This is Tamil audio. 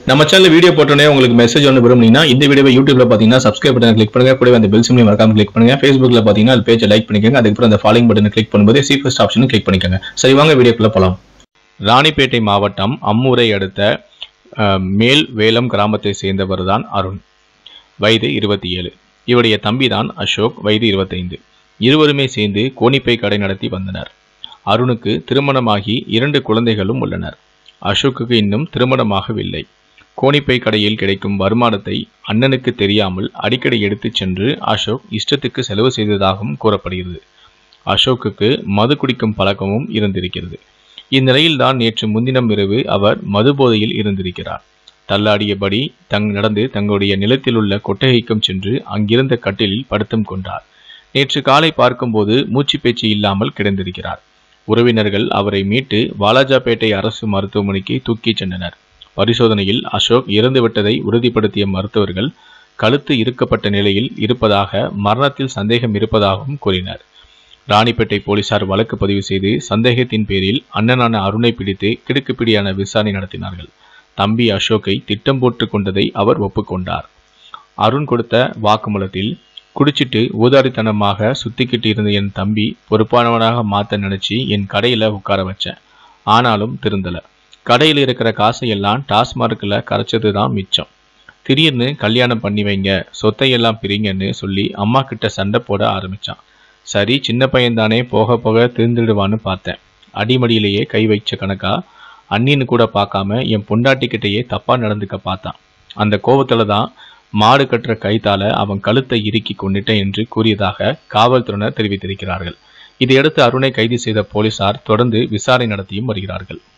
நம்ம சேனல் வீடியோ போட்டோன்னே உங்களுக்கு மெசேஜ் ஒன்று விரும்புனீங்கன்னா இந்த வீடியோவை யூடியூப்ல பார்த்தீங்கன்னா சப்ஸ்கிரைப் பட்டன் கிளிக் பண்ணுங்க கூடவே அந்த பெல் சிம்லையும் மறக்காம கிளிக் பண்ணுங்க ஃபேஸ்புக்ல பார்த்தீங்கன்னா அது பேஜை லைக் பண்ணிக்கோங்க அதுக்கப்புறம் அந்த ஃபாலோயிங் பட்டனை கிளிக் பண்ணும்போது சி ஃபர்ஸ்ட் ஆப்ஷனும் கிளிக் பண்ணிக்கோங்க சரி வாங்க வீடியோக்குள்ள போலாம் ராணிப்பேட்டை மாவட்டம் அம்மூரை அடுத்த அஹ், மேல் வேலம் கிராமத்தை சேர்ந்தவர் தான் அருண் வயது இருபத்தி ஏழு இவருடைய தம்பி தான் அசோக் வயது இருபத்தைந்து இருவருமே சேர்ந்து கோணிப்பை கடை நடத்தி வந்தனர் அருணுக்கு திருமணமாகி இரண்டு குழந்தைகளும் உள்ளனர் அசோக்குக்கு இன்னும் திருமணமாகவில்லை கோணிப்பை கடையில் கிடைக்கும் வருமானத்தை அண்ணனுக்கு தெரியாமல் அடிக்கடி எடுத்துச் சென்று அசோக் இஷ்டத்துக்கு செலவு செய்ததாகவும் கூறப்படுகிறது அசோக்குக்கு மது குடிக்கும் பழக்கமும் இருந்திருக்கிறது இந்நிலையில்தான் நேற்று முன்தினம் இரவு அவர் மது போதையில் இருந்திருக்கிறார் தள்ளாடியபடி தங் நடந்து தங்களுடைய நிலத்தில் உள்ள கொட்டகைக்கும் சென்று அங்கிருந்த கட்டிலில் படுத்தும் கொண்டார் நேற்று காலை பார்க்கும்போது மூச்சு பேச்சு இல்லாமல் கிடந்திருக்கிறார் உறவினர்கள் அவரை மீட்டு வாலாஜாபேட்டை அரசு மருத்துவமனைக்கு தூக்கிச் சென்றனர் பரிசோதனையில் அசோக் இறந்துவிட்டதை உறுதிப்படுத்திய மருத்துவர்கள் கழுத்து இறுக்கப்பட்ட நிலையில் இருப்பதாக மரணத்தில் சந்தேகம் இருப்பதாகவும் கூறினர் ராணிப்பேட்டை போலீசார் வழக்கு பதிவு செய்து சந்தேகத்தின் பேரில் அண்ணனான அருணை பிடித்து கிடுக்குப்பிடியான விசாரணை நடத்தினார்கள் தம்பி அசோக்கை திட்டம் போட்டு கொண்டதை அவர் ஒப்புக்கொண்டார் அருண் கொடுத்த வாக்குமூலத்தில் குடிச்சிட்டு ஊதாரித்தனமாக சுத்திக்கிட்டு இருந்த என் தம்பி பொறுப்பானவனாக மாத்த நினைச்சு என் கடையில உட்கார வச்சேன் ஆனாலும் திருந்தல கடையில் இருக்கிற காசை எல்லாம் டாஸ்மார்க்கில் கரைச்சது தான் மிச்சம் திடீர்னு கல்யாணம் பண்ணி வைங்க சொத்தையெல்லாம் பிரிங்கன்னு சொல்லி அம்மா கிட்ட சண்டை போட ஆரம்பிச்சான் சரி சின்ன பையன்தானே போக போக திருந்துடுவான்னு பார்த்தேன் அடிமடியிலேயே கை வச்ச கணக்கா அண்ணின்னு கூட பார்க்காம என் பொண்டாட்டிக்கிட்டேயே தப்பா நடந்துக்க பார்த்தான் அந்த கோவத்துல தான் மாடு கட்டுற கைத்தால அவன் கழுத்தை இறுக்கி கொண்டுட்டேன் என்று கூறியதாக காவல்துறையினர் தெரிவித்திருக்கிறார்கள் இதையடுத்து அருணை கைது செய்த போலீசார் தொடர்ந்து விசாரணை நடத்தியும் வருகிறார்கள்